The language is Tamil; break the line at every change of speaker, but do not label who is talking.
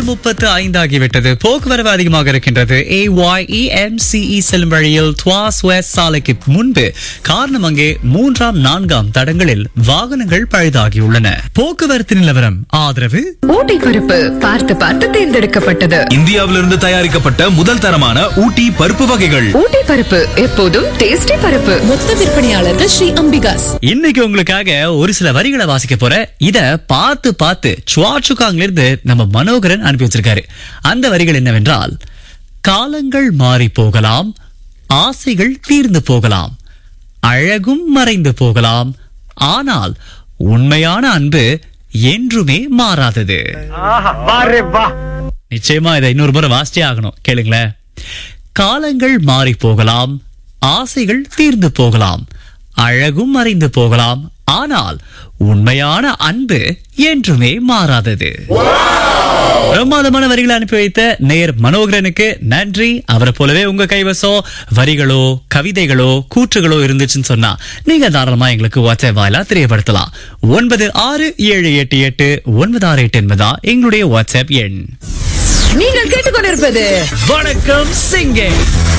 முப்பத்து ஐந்தாகிவிட்டது போக்குவரவு அதிகமாக இருக்கின்றது ஏ ஒய் இஎம்சிஇ செல்லும் வழியில் துவாஸ் வெஸ்ட் சாலைக்கு முன்பு காரணம் அங்கே மூன்றாம் நான்காம் தடங்களில் வாகனங்கள் பழுதாகியுள்ளன போக்குவரத்து நிலவரம் ஆதரவு
ஊட்டி பருப்பு பார்த்து பார்த்து தேர்ந்தெடுக்கப்பட்டது
இந்தியாவிலிருந்து தயாரிக்கப்பட்ட முதல் தரமான ஊட்டி பருப்பு வகைகள்
ஊட்டி பருப்பு எப்போதும் டேஸ்டி பருப்பு
மொத்த விற்பனையாளர்கள் ஸ்ரீ அம்பிகாஸ்
இன்னைக்கு உங்களுக்காக ஒரு சில வரிகளை வாசிக்க போற இத பார்த்து பார்த்து சுவாச்சுகாங்ல இருந்து நம்ம மனோகரன் அனுப்பி வச்சிருக்காரு அந்த வரிகள் என்னவென்றால் காலங்கள் மாறி போகலாம் ஆசைகள் தீர்ந்து போகலாம் அழகும் மறைந்து போகலாம் ஆனால் உண்மையான அன்பு என்றுமே மாறாதது நிச்சயமா இதை இன்னொரு முறை வாசிச்சே ஆகணும் கேளுங்களேன் காலங்கள் மாறி போகலாம் ஆசைகள் தீர்ந்து போகலாம் அழகும் மறைந்து போகலாம் ஆனால் உண்மையான அன்பு என்றுமே மாறாதது பிரமாதமான வரிகளை அனுப்பி வைத்த நேர் மனோகரனுக்கு நன்றி அவரை போலவே உங்க கைவசம் வரிகளோ கவிதைகளோ கூற்றுகளோ இருந்துச்சுன்னு சொன்னா நீங்க தாராளமா எங்களுக்கு வாட்ஸ்அப் வாயிலா தெரியப்படுத்தலாம் ஒன்பது ஆறு ஏழு எட்டு எட்டு ஒன்பது ஆறு எட்டு என்பதா எங்களுடைய வாட்ஸ்அப் எண்
நீங்கள் கேட்டுக்கொண்டிருப்பது
வணக்கம் சிங்கே